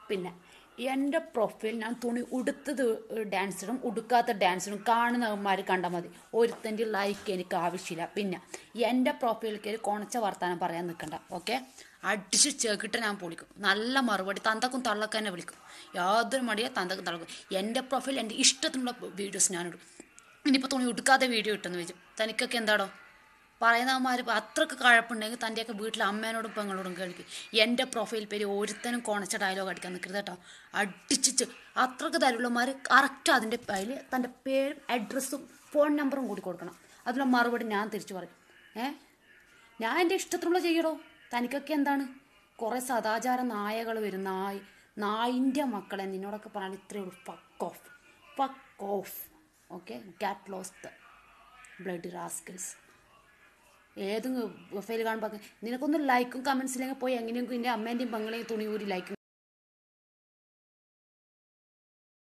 പിന്നെ എൻ്റെ പ്രൊഫൈൽ ഞാൻ തുണി ഉടുത്തത് ഡാൻസിനും ഉടുക്കാത്ത ഡാൻസിനും കാണുന്നവന്മാർ കണ്ടാൽ മതി ഒരുത്തൻ്റെ ലൈക്ക് എനിക്ക് ആവശ്യമില്ല പിന്നെ എൻ്റെ പ്രൊഫൈൽ കയറി കൊണച്ച വർത്താനം പറയാൻ നിൽക്കണ്ട ഓക്കെ അടിച്ച് ചേക്കിട്ട് ഞാൻ പൊളിക്കും നല്ല മറുപടി തന്തക്കും തള്ളക്കും തന്നെ വിളിക്കും യാതൊരു മടിയോ തന്തക്കും തള്ളക്കും എൻ്റെ പ്രൊഫൈൽ എൻ്റെ ഇഷ്ടത്തിനുള്ള വീഡിയോസ് ഞാൻ ഇടും ഇനിയിപ്പോൾ തുണി ഉടുക്കാത്ത വീഡിയോ ഇട്ടെന്ന് വെച്ചു തനിക്കൊക്കെ എന്താടോ പറയുന്നവന്മാർ അത്രക്ക് കഴപ്പുണ്ടെങ്കിൽ തൻ്റെയൊക്കെ വീട്ടിലെ അമ്മേനോടും പെങ്ങളോടും കേൾക്കും എൻ്റെ പ്രൊഫൈൽ പേര് ഒരുത്തനും കൊണച്ച ഡയലോഗ് അടിക്കാൻ നിൽക്കരുത് കേട്ടോ അടിച്ചിച്ച് അത്രക്ക് തരുള്ളമാർ കറക്റ്റ് അതിൻ്റെ പേരിൽ തൻ്റെ പേരും അഡ്രസ്സും ഫോൺ നമ്പറും കൂടി കൊടുക്കണം അതിനുള്ള മറുപടി ഞാൻ തിരിച്ചു പറയും ഏ ഞാൻ എൻ്റെ ഇഷ്ടത്തിനുള്ള ചെയ്യടോ തനിക്കൊക്കെ എന്താണ് കുറേ സദാചാര നായകൾ വരും നായ് നായിൻ്റെ മക്കളെ നിന്നോടൊക്കെ പറഞ്ഞാൽ ഇത്രയേ ഉള്ളൂ fuck off fuck off okay get lost blood rascals ഏത് പ്രൊഫൈൽ കാണുമ്പോൾ നിനക്കൊന്നും ലൈക്കും കമൻസില്ലെങ്കിൽ പോയി എങ്ങനെയെങ്കിലും എൻ്റെ അമ്മേൻ്റെയും പെങ്ങളെയും തുണി ഊരി ലൈക്കും